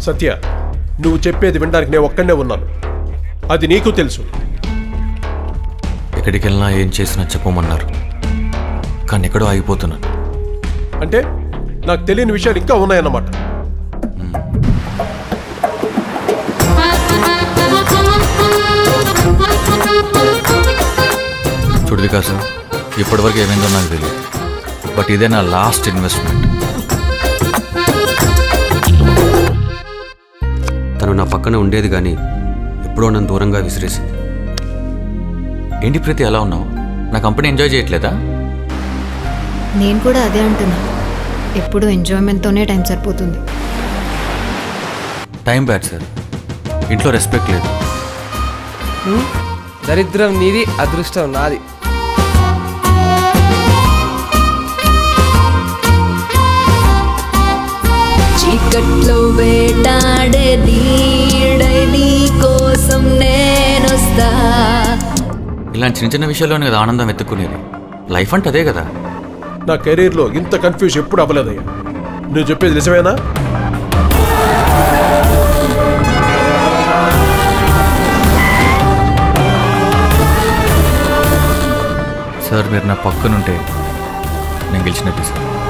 సత్య నువ్వు చెప్పేది వినడానికి నేను ఒక్కడనే ఉన్నాను అది నీకు తెలుసు ఎక్కడికి వెళ్ళినా ఏం చేసినా చెప్పమన్నారు కానీ ఎక్కడో ఆగిపోతున్నాను అంటే నాకు తెలియని విషయాలు ఇంకా ఉన్నాయన్నమాట చూడు వికాస్ ఇప్పటివరకు ఏమైందో నాకు తెలియదు బట్ ఇదే నా లాస్ట్ ఇన్వెస్ట్మెంట్ తను నా పక్కన ఉండేది కానీ ఎప్పుడో నన్ను దూరంగా విసిరేసింది ఏంటి ప్రీతి ఎలా ఉన్నావు నా కంపెనీ ఎంజాయ్ చేయట్లేదా నేను కూడా అదే అంటున్నా ఎప్పుడు ఎంజాయ్మెంట్తోనే టైం సరిపోతుంది టైం బ్యాడ్ సార్ ఇంట్లో రెస్పెక్ట్ లేదు దరిద్రం నీది అదృష్టం నాది చీకట్లో వేటాడే నీడై నీ కోసం నేనొస్తా ఇలాంటి చిన్న చిన్న విషయాల్లోనే కదా ఆనందం వెతుక్కునేది లైఫ్ అంటే అదే కదా నా కెరీర్లో ఇంత కన్ఫ్యూజ్ ఎప్పుడు అవ్వలేదయ్యా నువ్వు చెప్పేది నిజమేనా సార్ మీరు నా పక్కనుంటే నేను గెలిచినట్టు సార్